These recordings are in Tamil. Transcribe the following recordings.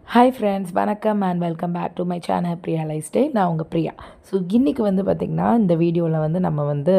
ஹாய் ஃப்ரெண்ட்ஸ் வணக்கம் and welcome back to my channel Priya lifestyle நான் உங்கள் பிரியா ஸோ இன்றைக்கி வந்து பார்த்திங்கன்னா இந்த வீடியோவில் வந்து நம்ம வந்து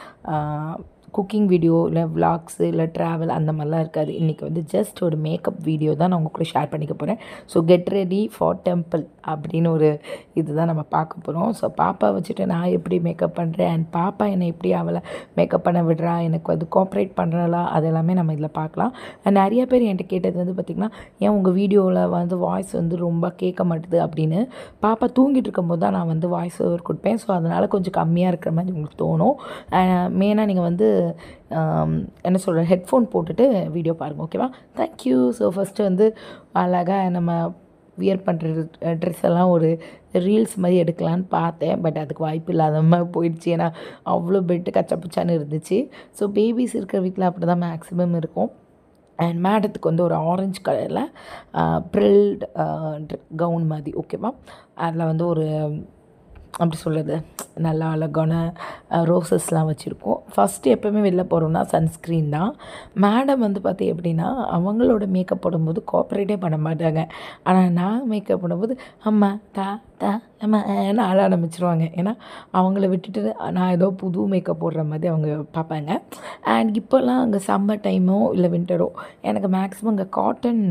குக்கிங் வீடியோ இல்லை விளாக்ஸு இல்லை ட்ராவல் அந்த மாதிரிலாம் இருக்காது இன்றைக்கி வந்து ஜஸ்ட் ஒரு மேக்கப் வீடியோ தான் நான் உங்கள் கூட ஷேர் பண்ணிக்க போகிறேன் so get ready for temple அப்படின்னு ஒரு இதுதான் நம்ம பார்க்க போகிறோம் ஸோ பாப்பா வச்சுட்டு நான் எப்படி மேக்கப் பண்ணுறேன் அண்ட் பாப்பா என்னை எப்படி அவளை மேக்கப் பண்ண விடுறா எனக்கு வந்து கோஆப்ரேட் பண்ணுறாளா அது எல்லாமே நம்ம இதில் பார்க்கலாம் அண்ட் நிறைய பேர் என்கிட்ட கேட்டது வந்து பார்த்திங்கன்னா ஏன் உங்கள் வீடியோவில் வந்து வாய்ஸ் வந்து ரொம்ப கேட்க மாட்டுது அப்படின்னு பாப்பா தூங்கிட்டு இருக்கும்போது தான் நான் வந்து வாய்ஸ் ஓவர் கொடுப்பேன் ஸோ அதனால் கொஞ்சம் கம்மியாக இருக்கிற மாதிரி உங்களுக்கு தோணும் மெயினாக நீங்கள் வந்து ஆம், என்ன சொல்கிறேன் ஹெட்ஃபோன் போட்டுட்டு வீடியோ பாருங்கள் ஓகேவா தேங்க்யூ ஸோ ஃபஸ்ட்டு வந்து அழகாக நம்ம வியர் பண்ணுற ட்ரெஸ் எல்லாம் ஒரு ரீல்ஸ் மாதிரி எடுக்கலான்னு பார்த்தேன் பட் அதுக்கு வாய்ப்பு இல்லாத மாதிரி போயிடுச்சு ஏன்னா அவ்வளோ பெட்டு கச்சப்புச்சான்னு இருந்துச்சு ஸோ பேபிஸ் இருக்கிற வீட்டில் அப்படி தான் மேக்ஸிமம் இருக்கும் அண்ட் மேடத்துக்கு வந்து ஒரு ஆரஞ்சு கலரில் ப்ரில்ட் கவுன் மாதிரி ஓகேவா அதில் வந்து ஒரு அப்படி சொல்கிறது நல்லா அழகான ரோசஸ்லாம் வச்சுருக்கோம் ஃபஸ்ட்டு எப்போவுமே வெளில போகிறோம்னா சன்ஸ்க்ரீன் தான் மேடம் வந்து பார்த்தி எப்படின்னா அவங்களோட மேக்கப் போடும்போது கோஆப்ரேட்டே பண்ண மாட்டாங்க ஆனால் நான் மேக்கப் போடும்போது அம்மா தா தா அம்மா ஏன்னு ஆள ஆரம்பிச்சிருவாங்க ஏன்னா அவங்கள விட்டுட்டு நான் ஏதோ புது மேக்கப் போடுற மாதிரி அவங்க பார்ப்பாங்க அண்ட் இப்போல்லாம் அங்கே சம்மர் டைமோ இல்லை வின்டரோ எனக்கு மேக்ஸிமம் அங்கே காட்டன்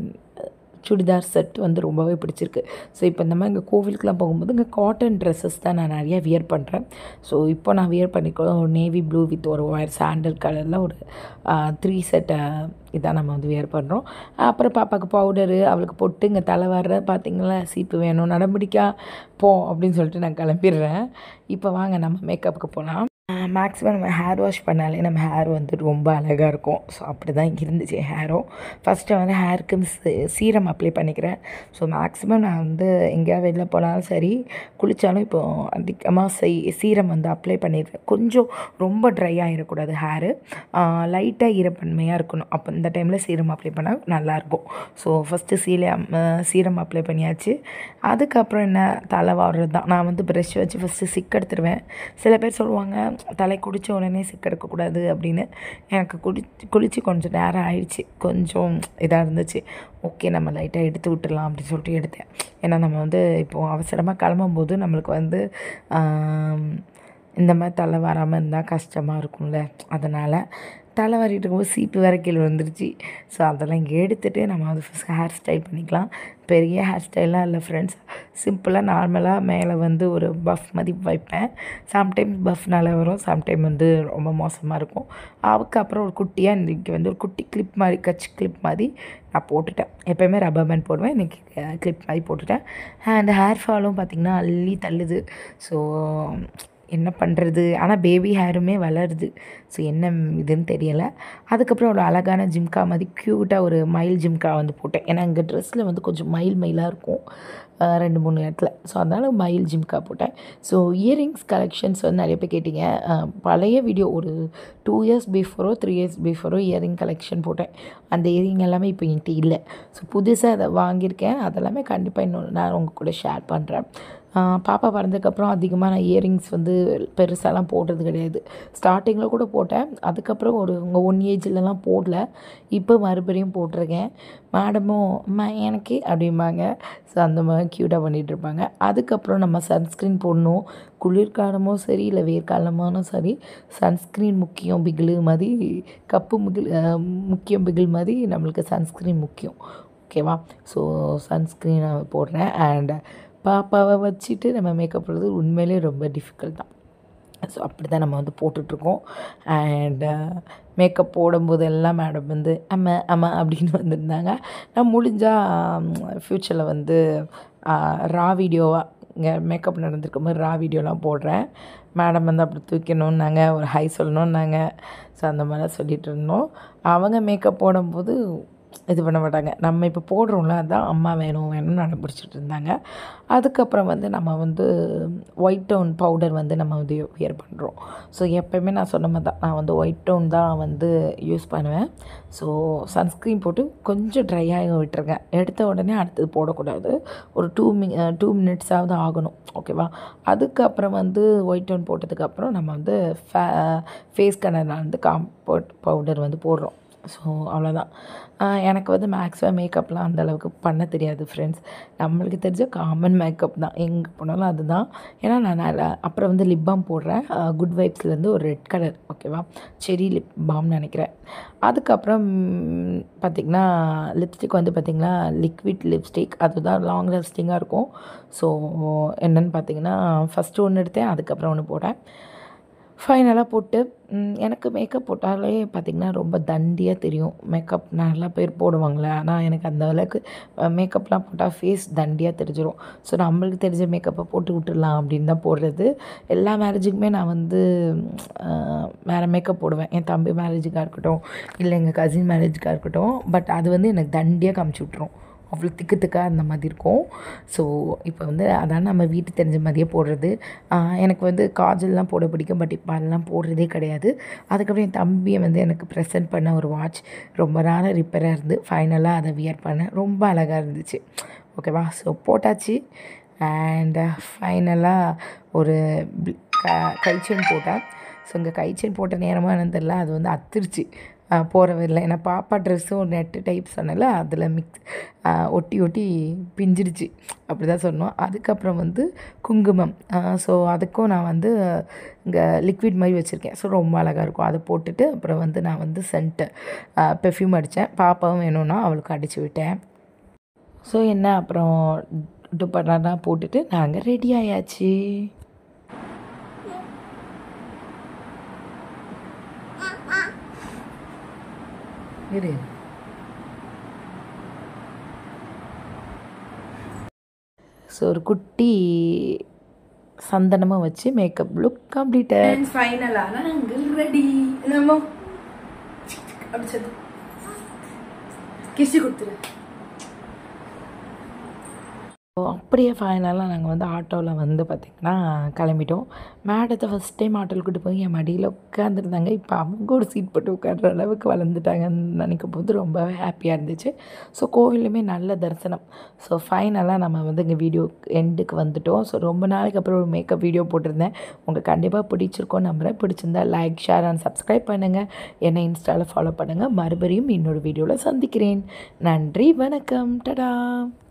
சுடிதார் செட் வந்து ரொம்பவே பிடிச்சிருக்கு ஸோ இப்போ இந்த மாதிரி இங்கே கோவிலுக்குலாம் போகும்போது இங்கே காட்டன் ட்ரெஸ்ஸஸ் தான் நான் நிறைய வியர் பண்ணுறேன் ஸோ இப்போ நான் வியர் பண்ணிக்கோ ஒரு நேவி ப்ளூ வித் ஒரு ஒயர் சாண்டல் கலரில் ஒரு த்ரீ செட் இதான் நம்ம வந்து வியர் பண்ணுறோம் அப்புறம் பாப்பாவுக்கு பவுடரு அவளுக்கு பொட்டு இங்கே தலை வர்ற பார்த்தீங்களா சீப்பு வேணும் நடமுடிக்கா போ அப்படின்னு சொல்லிட்டு நான் கிளம்பிடுறேன் இப்போ வாங்க நம்ம மேக்கப்புக்கு போகலாம் மேக்ஸிமம் நம்ம ஹேர் வாஷ் பண்ணாலே நம்ம ஹேர் வந்து ரொம்ப அழகாக இருக்கும் ஸோ அப்படி தான் இருந்துச்சு ஹேரும் ஃபஸ்ட்டு வந்து ஹேருக்கு சீரம் அப்ளை பண்ணிக்கிறேன் ஸோ மேக்ஸிமம் நான் வந்து எங்கேயாவது வெளில போனாலும் சரி குளித்தாலும் இப்போ அதிகமாக செய் சீரம் வந்து அப்ளை பண்ணிடுறேன் கொஞ்சம் ரொம்ப ட்ரை ஆகிடக்கூடாது ஹேரு லைட்டாக ஈரப்பன்மையாக இருக்கணும் அப்போ இந்த டைமில் சீரம் அப்ளை பண்ணால் நல்லாயிருக்கும் ஸோ ஃபஸ்ட்டு சீலம் சீரம் அப்ளை பண்ணியாச்சு அதுக்கப்புறம் என்ன தலை வாடுறது தான் நான் வந்து ப்ரெஷ் வச்சு ஃபஸ்ட்டு சிக் எடுத்துருவேன் சில பேர் சொல்லுவாங்க தலை குடித்த உடனே சிக் எடுக்கக்கூடாது அப்படின்னு எனக்கு குடி குளித்து கொஞ்சம் நேரம் ஆயிடுச்சு கொஞ்சம் இதாக இருந்துச்சு ஓகே நம்ம லைட்டாக எடுத்து விட்டுடலாம் அப்படின்னு சொல்லிட்டு எடுத்தேன் ஏன்னா நம்ம வந்து இப்போது அவசரமாக கிளம்பும்போது நம்மளுக்கு வந்து ஆம், இந்த மாதிரி தலை வராமல் இருந்தால் கஷ்டமாக இருக்கும்ல அதனால் தலை வாரிட்டு இருக்கும்போது சீப்பு வேற கீழே வந்துருச்சு ஸோ அதெல்லாம் இங்கே எடுத்துகிட்டு நம்ம வந்து ஃபஸ்ட் ஹேர் ஸ்டைல் பண்ணிக்கலாம் பெரிய ஹேர் ஸ்டைல்லாம் இல்லை ஃப்ரெண்ட்ஸ் சிம்பிளாக நார்மலாக மேலே வந்து ஒரு பஃப் மாதிரி வைப்பேன் சம்டைம் பஃப் நல்லா வரும் சம்டைம் வந்து ரொம்ப மோசமாக இருக்கும் அதுக்கப்புறம் ஒரு குட்டியாக இன்றைக்கி வந்து ஒரு குட்டி கிளிப் மாதிரி கட்சி கிளிப் மாதிரி நான் போட்டுட்டேன் எப்போயுமே ரப்பர் பேண்ட் போடுவேன் இன்றைக்கி கிளிப் மாதிரி போட்டுட்டேன் அண்ட் ஹேர் ஃபாலும் பார்த்திங்கன்னா அள்ளி தள்ளுது ஸோ என்ன பண்ணுறது ஆனால் பேபி ஹேருமே வளருது ஸோ என்ன இதுன்னு தெரியலை அதுக்கப்புறம் ஒரு அழகான ஜிம்கா மாதிரி க்யூட்டாக ஒரு மயில் ஜிம்கா வந்து போட்டேன் ஏன்னா எங்கள் ட்ரெஸ்ஸில் வந்து கொஞ்சம் மயில் மயிலாக இருக்கும் அஹ் ரெண்டு மூணு இடத்துல ஸோ அதனால் மயில் ஜிம்கா போட்டேன் ஸோ இயரிங்ஸ் கலெக்ஷன்ஸ் வந்து நிறைய பேர் கேட்டிங்க அஹ் பழைய வீடியோ ஒரு டூ இயர்ஸ் பிஃபோரோ த்ரீ இயர்ஸ் பிஃபோரோ இயரிங் கலெக்ஷன் போட்டேன் அந்த இயரிங் எல்லாமே இப்போ என்கிட்ட இல்லை ஸோ புதுசாக அதை வாங்கியிருக்கேன் அதெல்லாமே கண்டிப்பாக இன்னொரு நான் உங்கள் கூட ஷேர் பண்ணுறேன் பாப்பா பிறந்ததுக்கப்புறம் அதிகமாக நான் இயரிங்ஸ் வந்து பெருசாலாம் போடுறது கிடையாது ஸ்டார்டிங்கில் கூட போட்டேன் அதுக்கப்புறம் ஒரு உங்கள் ஒன் ஏஜ்லலாம் போடல இப்போ மறுபடியும் போட்டிருக்கேன் மேடமும் அம்மா எனக்கு அப்படிம்பாங்க ஸோ அந்த மாதிரி க்யூட்டாக பண்ணிகிட்டு இருப்பாங்க அதுக்கப்புறம் நம்ம சன்ஸ்க்ரீன் போடணும் குளிர்காலமோ சரி இல்லை வெயிற்காலமானும் சரி சன்ஸ்க்ரீன் முக்கியம் பிகிலு மாதிரி கப்பு முகில் அஹ், முக்கியம் பிகில் மாதிரி நம்மளுக்கு சன்ஸ்க்ரீன் முக்கியம் ஓகேவா ஸோ சன்ஸ்க்ரீனை போடுறேன் அண்ட் பாப்பாவை வச்சுட்டு நம்ம மேக்கப் பண்ணுறது உண்மையிலே ரொம்ப டிஃபிகல்ட் தான் ஸோ அப்படி தான் நம்ம வந்து போட்டுட்ருக்கோம் அண்ட் மேக்கப் போடும்போதெல்லாம் மேடம் வந்து அம்மா அம்மா அப்படின்னு வந்திருந்தாங்க நான் முடிஞ்சால் ஃப்யூச்சரில் வந்து ரா வீடியோவாக இங்கே மேக்கப் நடந்திருக்கும் போது ரா வீடியோலாம் போடுறேன் மேடம் வந்து அப்படி தூக்கணுன்னாங்க ஒரு ஹை சொல்லணுன்னாங்க ஸோ அந்த மாதிரிலாம் சொல்லிகிட்டு இருந்தோம் அவங்க மேக்கப் போடும்போது இது பண்ண மாட்டாங்க நம்ம இப்போ போடுறோம்ல அதான் அம்மா வேணும் வேணும்னு அனுப்பிடிச்சிட்டு இருந்தாங்க அதுக்கப்புறம் வந்து நம்ம வந்து ஒயிட் டவுன் பவுடர் வந்து நம்ம வந்து வியர் பண்ணுறோம் ஸோ எப்போயுமே நான் சொன்ன மாதிரி தான் நான் வந்து ஒயிட் டவுன் தான் வந்து யூஸ் பண்ணுவேன் ஸோ சன்ஸ்க்ரீன் போட்டு கொஞ்சம் ட்ரை ஆக விட்டுருக்கேன் எடுத்த உடனே அடுத்தது போடக்கூடாது ஒரு டூ மி டூ மினிட்ஸாவது ஆகணும் ஓகேவா அதுக்கப்புறம் வந்து ஒயிட் டவுன் போட்டதுக்கப்புறம் நம்ம வந்து ஃபே ஃபேஸ் கலரில் வந்து காம்பவுண்ட் பவுடர் வந்து போடுறோம் ஸோ அவ்வளோதான் ஆஹ் எனக்கு வந்து மேக்ஸிமம் மேக்கப்லாம் அந்த அளவுக்கு பண்ண தெரியாது ஃப்ரெண்ட்ஸ் நம்மளுக்கு தெரிஞ்ச காமன் மேக்கப் தான் எங்கே போனாலும் அதுதான் ஏன்னா நான் நல்ல அப்புறம் வந்து லிப் பாம் போடுறேன் குட் வைப்ஸ்லேருந்து ஒரு ரெட் கலர் ஓகேவா செரி லிப் பாம்னு நினைக்கிறேன் அதுக்கப்புறம் பார்த்திங்கன்னா லிப்ஸ்டிக் வந்து பார்த்திங்கன்னா லிக்விட் லிப்ஸ்டிக் அதுதான் லாங் லாஸ்டிங்காக இருக்கும் ஸோ என்னென்னு பார்த்தீங்கன்னா ஃபஸ்ட்டு ஒன்று எடுத்தேன் அதுக்கப்புறம் ஒன்று போட்டேன் ஃபைனலாக போட்டு ம், எனக்கு மேக்கப் போட்டாலே பார்த்திங்கன்னா ரொம்ப தண்டியாக தெரியும் மேக்கப் நல்லா பேர் போடுவாங்களே ஆனால் எனக்கு அந்த அளவுக்கு மேக்கப்லாம் போட்டால் ஃபேஸ் தண்டியாக தெரிஞ்சிடும் ஸோ நம்மளுக்கு தெரிஞ்ச மேக்கப்பை போட்டு விட்டுடலாம் அப்படின்னு தான் போடுறது எல்லா மேரேஜுக்குமே நான் வந்து அஹ், வேறு மேக்கப் போடுவேன் என் தம்பி மேரேஜுக்காக இருக்கட்டும் இல்லை எங்கள் கசின் மேரேஜுக்காக இருக்கட்டும் பட் அது வந்து எனக்கு தண்டியாக காமிச்சு விட்ரும் அவ்வளோ திக்கு திக்காக அந்த மாதிரி இருக்கும் ஸோ இப்போ வந்து அதான் நம்ம வீட்டு தெரிஞ்ச மாதிரியே போடுறது ஆஹ் எனக்கு வந்து காஜல்லாம் போட பிடிக்கும் பட் இப்போ அதெல்லாம் போடுறதே கிடையாது அதுக்கப்புறம் என் தம்பியை வந்து எனக்கு ப்ரெசென்ட் பண்ண ஒரு வாட்ச் ரொம்ப நாளாக ரிப்பேராக இருந்து ஃபைனலாக அதை வியர் பண்ணேன் ரொம்ப அழகாக இருந்துச்சு ஓகேவா ஸோ போட்டாச்சு அண்ட் ஃபைனலாக ஒரு bl- க கை செயின் போட்டேன் ஸோ இங்கே கை செயின் போட்ட நேரமாக என்னன்னு தெரியல அது வந்து அத்துருச்சு போகிற வரல ஏன்னா பாப்பா ட்ரெஸ்ஸும் நெட்டு டைப் சொன்னல அதில் மிக்ஸ் ஒட்டி ஒட்டி பிஞ்சிடுச்சு அப்படி தான் சொன்னோம் அதுக்கப்புறம் வந்து குங்குமம் ஸோ அதுக்கும் நான் வந்து இங்கே லிக்விட் மாதிரி வச்சுருக்கேன் ஸோ ரொம்ப அழகாக இருக்கும் அதை போட்டுட்டு அப்புறம் வந்து நான் வந்து சென்ட்டு பெர்ஃப்யூம் அடித்தேன் பாப்பாவும் வேணும்னா அவளுக்கு அடித்து விட்டேன் ஸோ என்ன அப்புறம் துப்பட்டாலாம் போட்டுட்டு நாங்கள் ரெடி ஆயாச்சு இரு ஸோ ஒரு குட்டி சந்தனமும் வச்சு மேக்கப் லுக் கம்ப்ளீட்டட் ஃபைனலாக நாங்கள் ரெடி என்னமோ அடிச்சது கிசி கொடுத்துரு ஸோ அப்படியே ஃபைனலாக நாங்கள் வந்து ஆட்டோவில் வந்து பார்த்திங்கன்னா கிளம்பிட்டோம் மேடத்தை ஃபஸ்ட் டைம் ஆட்டோவில் கூட்டு போய் என் மடியில் உட்காந்துருந்தாங்க இப்போ அவங்க ஒரு சீட் போட்டு உட்கார்ற அளவுக்கு வளர்ந்துட்டாங்கன்னு நினைக்கும் போது ரொம்ப ஹாப்பியாக இருந்துச்சு ஸோ கோவிலுமே நல்ல தரிசனம் ஸோ ஃபைனலாக நம்ம வந்து இங்கே வீடியோ எண்டுக்கு வந்துட்டோம் ஸோ ரொம்ப நாளைக்கு அப்புறம் ஒரு மேக்கப் வீடியோ போட்டிருந்தேன் உங்களுக்கு கண்டிப்பாக பிடிச்சிருக்கோம் நம்புறேன் பிடிச்சிருந்தா லைக் ஷேர் அண்ட் சப்ஸ்கிரைப் பண்ணுங்கள் என்னை இன்ஸ்டாவில் ஃபாலோ பண்ணுங்கள் மறுபடியும் இன்னொரு வீடியோவில் சந்திக்கிறேன் நன்றி வணக்கம் டடா